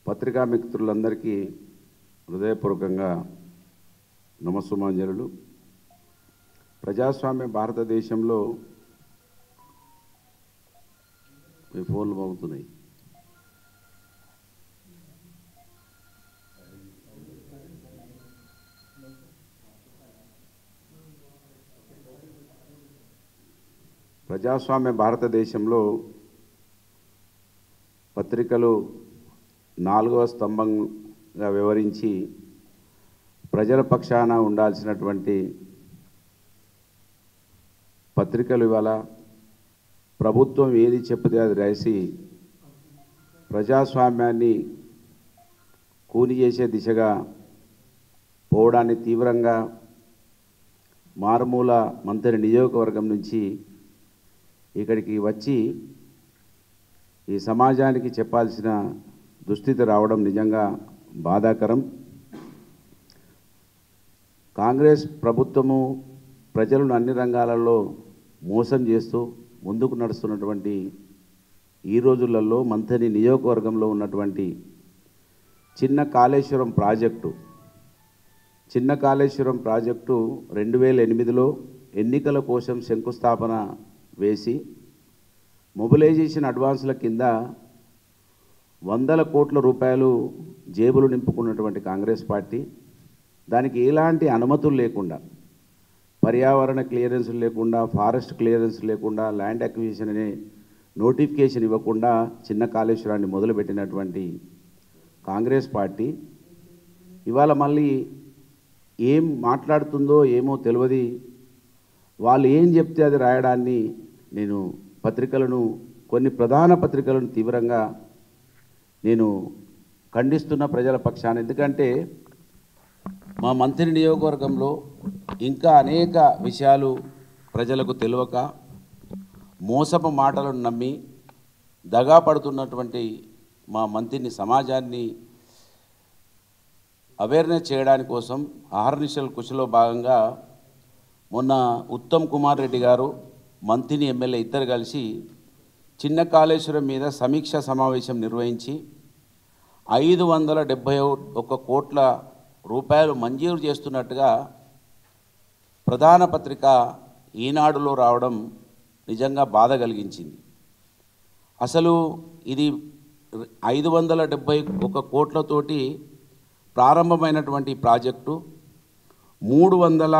పత్రికా మిత్రులందరికీ హృదయపూర్వకంగా నమస్సుమాంజలులు ప్రజాస్వామ్య భారతదేశంలో మీ ఫోన్లు మోగుతున్నాయి ప్రజాస్వామ్య భారతదేశంలో పత్రికలు నాలుగవ స్తంభంగా వివరించి ప్రజల పక్షాన ఉండాల్సినటువంటి పత్రికలు ఇవాళ ప్రభుత్వం ఏది చెప్తే అది రాసి ప్రజాస్వామ్యాన్ని కూని చేసే దిశగా పోవడాన్ని తీవ్రంగా మారుమూల మంత్రి నియోజకవర్గం నుంచి ఇక్కడికి వచ్చి ఈ సమాజానికి చెప్పాల్సిన దుస్థితి రావడం నిజంగా బాధాకరం కాంగ్రెస్ ప్రభుత్వము ప్రజలను అన్ని రంగాలలో మోసం చేస్తూ ముందుకు నడుస్తున్నటువంటి ఈ రోజులలో మంథని నియోజకవర్గంలో ఉన్నటువంటి చిన్న కాళేశ్వరం ప్రాజెక్టు చిన్న కాళేశ్వరం ప్రాజెక్టు రెండు వేల ఎనిమిదిలో ఎన్నికల కోసం శంకుస్థాపన వేసి మొబిలైజేషన్ అడ్వాన్సుల కింద వందల కోట్ల రూపాయలు జేబులు నింపుకున్నటువంటి కాంగ్రెస్ పార్టీ దానికి ఎలాంటి అనుమతులు లేకుండా పర్యావరణ క్లియరెన్స్ లేకుండా ఫారెస్ట్ క్లియరెన్స్ లేకుండా ల్యాండ్ అక్విజిషన్ అనే నోటిఫికేషన్ ఇవ్వకుండా చిన్న కాళేశ్వరాన్ని మొదలుపెట్టినటువంటి కాంగ్రెస్ పార్టీ ఇవాళ మళ్ళీ ఏం మాట్లాడుతుందో ఏమో తెలియదు వాళ్ళు ఏం చెప్తే అది రాయడాన్ని నేను పత్రికలను కొన్ని ప్రధాన పత్రికలను తీవ్రంగా నేను ఖండిస్తున్న ప్రజల పక్షాన ఎందుకంటే మా మంత్రి నియోజకవర్గంలో ఇంకా అనేక విషయాలు ప్రజలకు తెలియక మోసపు మాటలను నమ్మి దగా పడుతున్నటువంటి మా మంత్రిని సమాజాన్ని అవేర్నెస్ చేయడానికి కోసం ఆహర్నిశల్ కృషిలో భాగంగా మొన్న ఉత్తమ్ కుమార్ రెడ్డి గారు మంత్రిని ఎమ్మెల్యే ఇద్దరు కలిసి చిన్న కాళేశ్వరం మీద సమీక్ష సమావేశం నిర్వహించి ఐదు వందల డెబ్భై ఒక కోట్ల రూపాయలు మంజూరు చేస్తున్నట్టుగా ప్రధాన పత్రిక ఈనాడులో రావడం నిజంగా బాధ కలిగించింది అసలు ఇది ఐదు వందల డెబ్భై ఒక కోట్లతోటి ప్రారంభమైనటువంటి ప్రాజెక్టు మూడు వందల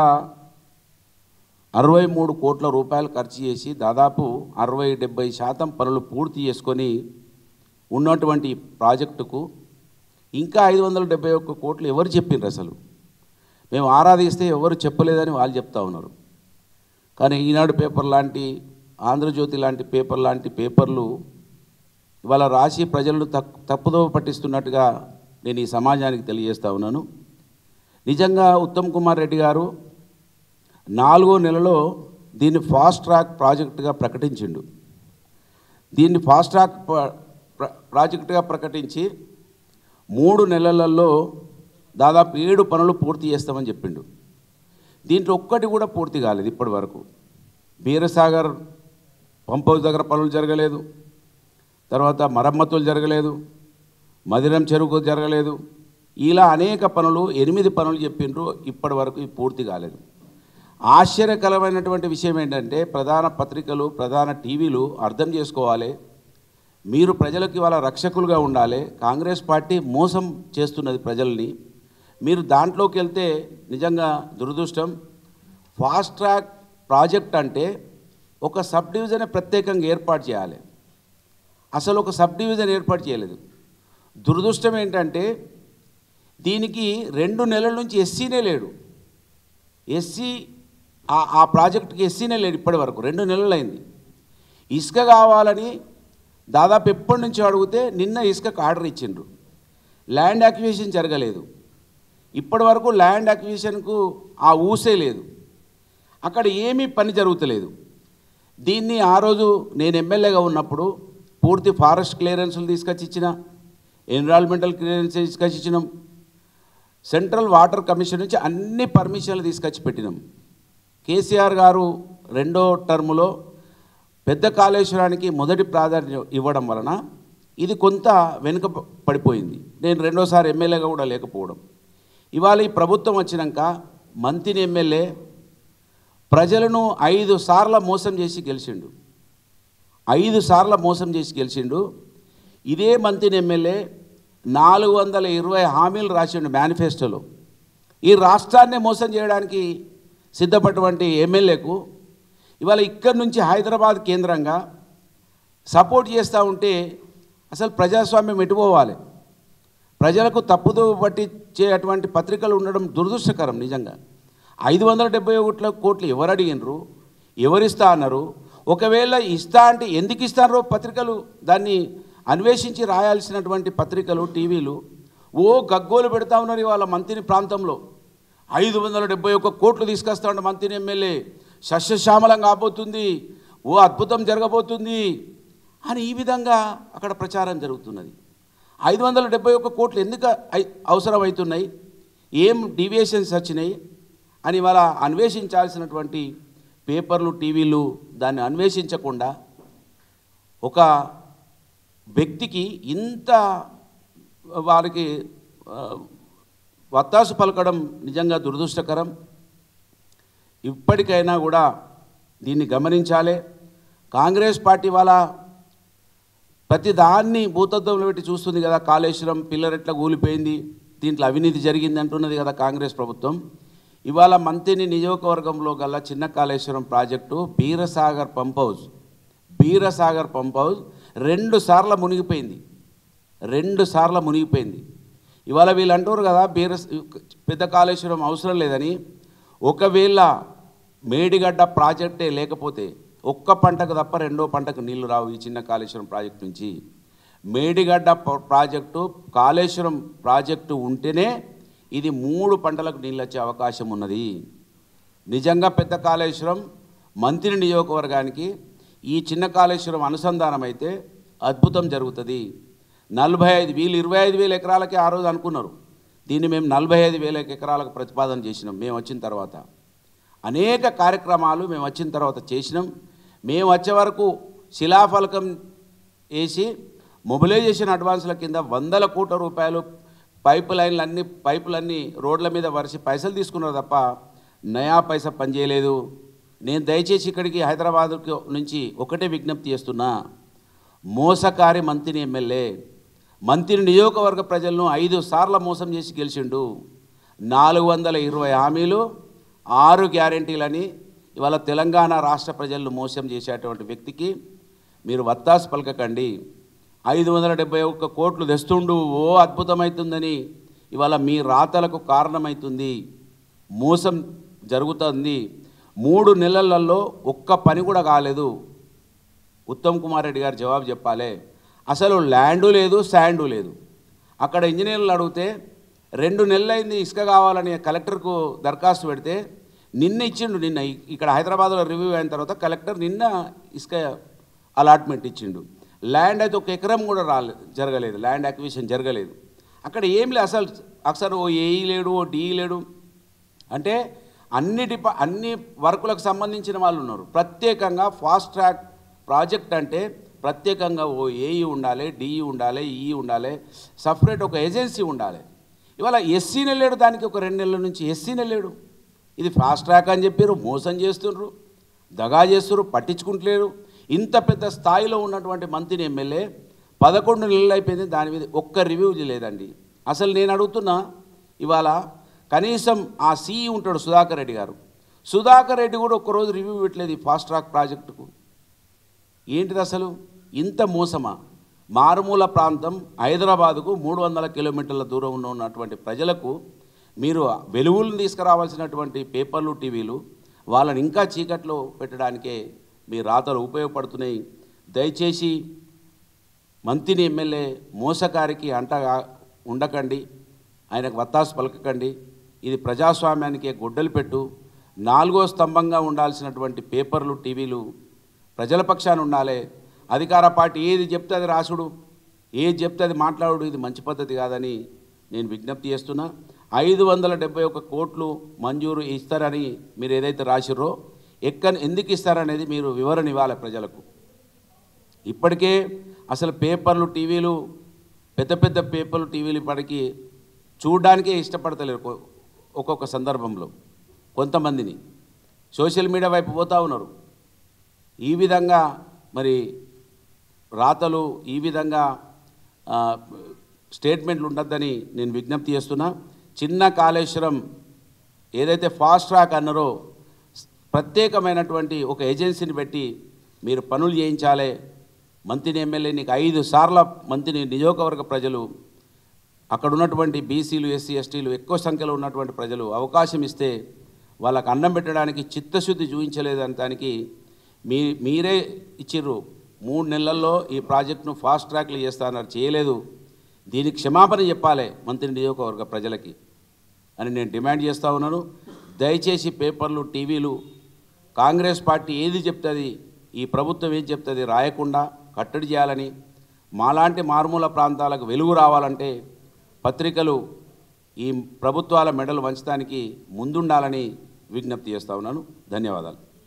అరవై మూడు కోట్ల రూపాయలు ఖర్చు చేసి దాదాపు అరవై డెబ్బై శాతం పనులు పూర్తి చేసుకొని ఉన్నటువంటి ప్రాజెక్టుకు ఇంకా ఐదు వందల డెబ్బై ఒక్క కోట్లు ఎవరు చెప్పిండ్రు అసలు మేము ఆరాధిస్తే ఎవరు చెప్పలేదని వాళ్ళు చెప్తా ఉన్నారు కానీ ఈనాడు పేపర్ లాంటి ఆంధ్రజ్యోతి లాంటి పేపర్ లాంటి పేపర్లు ఇవాళ రాసి ప్రజలను తక్ తప్పుదోవ పట్టిస్తున్నట్టుగా నేను ఈ సమాజానికి తెలియజేస్తా ఉన్నాను నిజంగా ఉత్తమ్ కుమార్ రెడ్డి గారు నాలుగో నెలలో దీన్ని ఫాస్ట్ ట్రాక్ ప్రాజెక్టుగా ప్రకటించిండు దీన్ని ఫాస్ట్ ట్రాక్ ప్ర- ప్ర- ప్రాజెక్టుగా ప్రకటించి మూడు నెలలలో దాదాపు ఏడు పనులు పూర్తి చేస్తామని చెప్పిండు దీంట్లో ఒక్కటి కూడా పూర్తి కాలేదు ఇప్పటి వరకు బీరసాగర్ పంప్ హౌస్ దగ్గర పనులు జరగలేదు తర్వాత మరమ్మతులు జరగలేదు మదిరం చెరుకు జరగలేదు ఇలా అనేక పనులు ఎనిమిది పనులు చెప్పిండ్రు ఇప్పటి వరకు ఇవి పూర్తి కాలేదు ఆశ్చర్యకరమైనటువంటి విషయం ఏంటంటే ప్రధాన పత్రికలు ప్రధాన టీవీలు అర్థం చేసుకోవాలి మీరు ప్రజలకు ఇవాళ రక్షకులుగా ఉండాలి కాంగ్రెస్ పార్టీ మోసం చేస్తున్నది ప్రజల్ని మీరు దాంట్లోకి వెళ్తే నిజంగా దురదృష్టం ఫాస్ట్ ట్రాక్ ప్రాజెక్ట్ అంటే ఒక సబ్ డివిజన్ ప్రత్యేకంగా ఏర్పాటు చేయాలి అసలు ఒక సబ్ డివిజన్ ఏర్పాటు చేయలేదు దురదృష్టం ఏంటంటే దీనికి రెండు నెలల నుంచి ఎస్సీనే లేడు ఎస్సీ ఆ ఆ ప్రాజెక్టుకి ఎస్సీనే లేడు ఇప్పటి వరకు రెండు నెలలు అయింది ఇసుక కావాలని దాదాపు ఎప్పటి నుంచో అడిగితే నిన్న ఇసుకకు ఆర్డర్ ఇచ్చిండ్రు ల్యాండ్ అక్విజిషన్ జరగలేదు ఇప్పటి వరకు ల్యాండ్ అక్విజిషన్కు ఆ ఊసే లేదు అక్కడ ఏమీ పని జరుగుతలేదు దీన్ని ఆ రోజు నేను ఎమ్మెల్యేగా ఉన్నప్పుడు పూర్తి ఫారెస్ట్ క్లియరెన్సులు తీసుకొచ్చి ఇచ్చిన ఎన్విరాన్మెంటల్ క్లియరెన్స్ తీసుకొచ్చి ఇచ్చినాం సెంట్రల్ వాటర్ కమిషన్ నుంచి అన్ని పర్మిషన్లు తీసుకొచ్చి పెట్టినాం కేసీఆర్ గారు రెండో టర్ములో పెద్ద కాళేశ్వరానికి మొదటి ప్రాధాన్యం ఇవ్వడం వలన ఇది కొంత వెనుక పడిపోయింది నేను రెండోసారి ఎమ్మెల్యేగా కూడా లేకపోవడం ఇవాళ ఈ ప్రభుత్వం వచ్చినాక మంత్రిని ఎమ్మెల్యే ప్రజలను ఐదు సార్ల మోసం చేసి గెలిచిండు ఐదు సార్ల మోసం చేసి గెలిచిండు ఇదే మంత్రిని ఎమ్మెల్యే నాలుగు వందల ఇరవై హామీలు రాసిండు మేనిఫెస్టోలో ఈ రాష్ట్రాన్నే మోసం చేయడానికి సిద్ధపడినటువంటి ఎమ్మెల్యేకు ఇవాళ ఇక్కడి నుంచి హైదరాబాద్ కేంద్రంగా సపోర్ట్ చేస్తూ ఉంటే అసలు ప్రజాస్వామ్యం ఎటుపోవాలి ప్రజలకు తప్పుదో పట్టించేటువంటి పత్రికలు ఉండడం దురదృష్టకరం నిజంగా ఐదు వందల డెబ్బై ఒకట్ల కోట్లు ఎవరు అడిగినరు ఎవరిస్తా అన్నారు ఒకవేళ ఇస్తా అంటే ఎందుకు ఇస్తారో పత్రికలు దాన్ని అన్వేషించి రాయాల్సినటువంటి పత్రికలు టీవీలు ఓ గగ్గోలు పెడతా ఉన్నారు ఇవాళ మంత్రిని ప్రాంతంలో ఐదు వందల డెబ్బై ఒక్క కోట్లు తీసుకొస్తా ఉంటే మంత్రిని ఎమ్మెల్యే సస్యశ్యామలం కాబోతుంది ఓ అద్భుతం జరగబోతుంది అని ఈ విధంగా అక్కడ ప్రచారం జరుగుతున్నది ఐదు వందల డెబ్బై ఒక్క కోట్లు ఎందుకు అయి- అవసరమవుతున్నాయి ఏం డీవియేషన్స్ వచ్చినాయి అని ఇవాళ అన్వేషించాల్సినటువంటి పేపర్లు టీవీలు దాన్ని అన్వేషించకుండా ఒక వ్యక్తికి ఇంత వారికి ఆ, వత్తాసు పలకడం నిజంగా దురదృష్టకరం ఇప్పటికైనా కూడా దీన్ని గమనించాలి కాంగ్రెస్ పార్టీ వాళ్ళ ప్రతి దాన్ని భూతత్వంలో పెట్టి చూస్తుంది కదా కాళేశ్వరం పిల్లర్ ఎట్లా కూలిపోయింది దీంట్లో అవినీతి జరిగింది అంటున్నది కదా కాంగ్రెస్ ప్రభుత్వం ఇవాళ మంత్రిని నియోజకవర్గంలో గల చిన్న Kaleshwaram project Beerasagar pump house Beerasagar pump house రెండు సార్లు మునిగిపోయింది రెండు సార్లు మునిగిపోయింది ఇవాళ వీళ్ళు అంటారు కదా బీర పెద్ద కాళేశ్వరం అవసరం లేదని ఒకవేళ మేడిగడ్డ ప్రాజెక్టే లేకపోతే ఒక్క పంటకు తప్ప రెండో పంటకు నీళ్లు రావు ఈ చిన్న కాళేశ్వరం ప్రాజెక్టు నుంచి మేడిగడ్డ ప- ప్రాజెక్టు కాళేశ్వరం ప్రాజెక్టు ఉంటేనే ఇది మూడు పంటలకు నీళ్ళు వచ్చే అవకాశం ఉన్నది నిజంగా పెద్ద కాళేశ్వరం మంత్రి నియోజకవర్గానికి ఈ చిన్న కాళేశ్వరం అనుసంధానం అయితే అద్భుతం జరుగుతుంది నలభై ఐదు వీళ్ళు ఇరవై ఐదు వేల ఎకరాలకే ఆ రోజు అనుకున్నారు దీన్ని మేము నలభై ఐదు వేల ఎకరాలకు ప్రతిపాదన చేసినాం మేము వచ్చిన తర్వాత అనేక కార్యక్రమాలు మేము వచ్చిన తర్వాత చేసినాం మేము వచ్చే వరకు శిలాఫలకం వేసి మొబిలైజేషన్ అడ్వాన్స్ల కింద వందల కోట్ల రూపాయలు పైప్ లైన్లు అన్ని పైపులన్నీ రోడ్ల మీద వరిసి పైసలు తీసుకున్నారు తప్ప నయా పైసా పనిచేయలేదు నేను దయచేసి ఇక్కడికి హైదరాబాద్ నుంచి ఒకటే విజ్ఞప్తి చేస్తున్నా మోసకారి మంత్రిని ఎమ్మెల్యే మంత్రి నియోజకవర్గ ప్రజలను ఐదు సార్ల మోసం చేసి గెలిచిండు నాలుగు వందల ఇరవై హామీలు ఆరు గ్యారెంటీలని ఇవాళ తెలంగాణ రాష్ట్ర ప్రజలను మోసం చేసేటువంటి వ్యక్తికి మీరు వత్తాసు పలకకండి ఐదు వందల డెబ్బై ఒక్క కోట్లు తెస్తుండు ఓ అద్భుతమవుతుందని ఇవాళ మీ రాతలకు కారణమవుతుంది మోసం జరుగుతుంది మూడు నెలలలో ఒక్క పని కూడా కాలేదు ఉత్తమ్ కుమార్ రెడ్డి గారు జవాబు చెప్పాలి అసలు ల్యాండు లేదు శాండు లేదు అక్కడ ఇంజనీర్లు అడిగితే రెండు నెలలైంది ఇసుక కావాలని కలెక్టర్కు దరఖాస్తు పెడితే నిన్న ఇచ్చిండు నిన్న ఇ- ఇక్కడ హైదరాబాద్లో రివ్యూ అయిన తర్వాత కలెక్టర్ నిన్న ఇసుక అలాట్మెంట్ ఇచ్చిండు ల్యాండ్ అయితే ఒక ఎకరం కూడా రాలే జరగలేదు ల్యాండ్ అక్విజిషన్ జరగలేదు అక్కడ ఏం లేదు అసలు అసలు ఓ ఏఈ లేడు ఓ డిఈ లేడు అంటే అన్ని డిపా అన్ని వర్కులకు సంబంధించిన వాళ్ళు ఉన్నారు ప్రత్యేకంగా ఫాస్ట్ ట్రాక్ ప్రాజెక్ట్ అంటే ప్రత్యేకంగా ఓ ఏఈ ఉండాలి డిఈ ఉండాలి ఈ ఉండాలి సపరేట్ ఒక ఏజెన్సీ ఉండాలి ఇవాళ ఎస్సీనే లేడు దానికి ఒక రెండు నెలల నుంచి ఎస్సీనే లేడు ఇది ఫాస్ట్ ట్రాక్ అని చెప్పారు మోసం చేస్తుండ్రు దగా చేస్తున్నారు పట్టించుకుంటలేరు ఇంత పెద్ద స్థాయిలో ఉన్నటువంటి మంత్రిని ఎమ్మెల్యే పదకొండు నెలలు అయిపోయింది దాని మీద ఒక్క రివ్యూ లేదండి అసలు నేను అడుగుతున్నా ఇవాళ కనీసం ఆ సిఈ ఉంటాడు సుధాకర్ రెడ్డి గారు సుధాకర్ రెడ్డి కూడా ఒక్కరోజు రివ్యూ పెట్టలేదు ఈ ఫాస్ట్ ట్రాక్ ప్రాజెక్టుకు ఏంటిది అసలు ఇంత మోసమా మారుమూల ప్రాంతం హైదరాబాదుకు మూడు వందల కిలోమీటర్ల దూరంలో ఉన్నటువంటి ప్రజలకు మీరు వెలుగులను తీసుకురావాల్సినటువంటి పేపర్లు టీవీలు వాళ్ళని ఇంకా చీకట్లో పెట్టడానికే మీ రాతలు ఉపయోగపడుతున్నాయి దయచేసి మంత్రిని ఎమ్మెల్యే మోసకారికి అంటగా ఉండకండి ఆయనకు వత్తాసు పలకకండి ఇది ప్రజాస్వామ్యానికి గొడ్డలు పెట్టు నాలుగో స్తంభంగా ఉండాల్సినటువంటి పేపర్లు టీవీలు ప్రజల పక్షాన ఉండాలి అధికార పార్టీ ఏది చెప్తే అది రాసుడు ఏది చెప్తే అది మాట్లాడు ఇది మంచి పద్ధతి కాదని నేను విజ్ఞప్తి చేస్తున్నా ఐదు వందల డెబ్బై ఒక్క కోట్లు మంజూరు ఇస్తారని మీరు ఏదైతే రాసిర్రో ఎక్క ఎందుకు ఇస్తారనేది మీరు వివరణ ఇవ్వాలి ప్రజలకు ఇప్పటికే అసలు పేపర్లు టీవీలు పెద్ద పెద్ద పేపర్లు టీవీలు ఇప్పటికీ చూడడానికే ఇష్టపడతలేరు ఒక్కొ- ఒక్కొక్క సందర్భంలో కొంతమందిని సోషల్ మీడియా వైపు పోతా ఉన్నారు ఈ విధంగా మరి రాతలు ఈ విధంగా ఆ, స్టేట్మెంట్లు ఉండొద్దని నేను విజ్ఞప్తి చేస్తున్నా చిన్న కాళేశ్వరం ఏదైతే ఫాస్ట్ ట్రాక్ అన్నారో ప్రత్యేకమైనటువంటి ఒక ఏజెన్సీని పెట్టి మీరు పనులు చేయించాలి మంత్రిని ఎమ్మెల్యే నీకు ఐదు సార్ల మంత్రిని నియోజకవర్గ ప్రజలు అక్కడ ఉన్నటువంటి బీసీలు ఎస్సీ ఎస్టీలు ఎక్కువ సంఖ్యలో ఉన్నటువంటి ప్రజలు అవకాశం ఇస్తే వాళ్ళకు అన్నం పెట్టడానికి చిత్తశుద్ధి చూపించలేదని దానికి మీ మీరే ఇచ్చిర్రు మూడు నెలల్లో ఈ ప్రాజెక్టును ఫాస్ట్ ట్రాక్లు చేస్తానన్నారు చేయలేదు దీనికి క్షమాపణ చెప్పాలి మంత్రి నియోజకవర్గ ప్రజలకి అని నేను డిమాండ్ చేస్తూ ఉన్నాను దయచేసి పేపర్లు టీవీలు కాంగ్రెస్ పార్టీ ఏది చెప్తుంది ఈ ప్రభుత్వం ఏం చెప్తుంది రాయకుండా కట్టడి చేయాలని మాలాంటి మారుమూల ప్రాంతాలకు వెలుగు రావాలంటే పత్రికలు ఈ ప్రభుత్వాల మెడలు వంచడానికి ముందుండాలని విజ్ఞప్తి చేస్తా ఉన్నాను ధన్యవాదాలు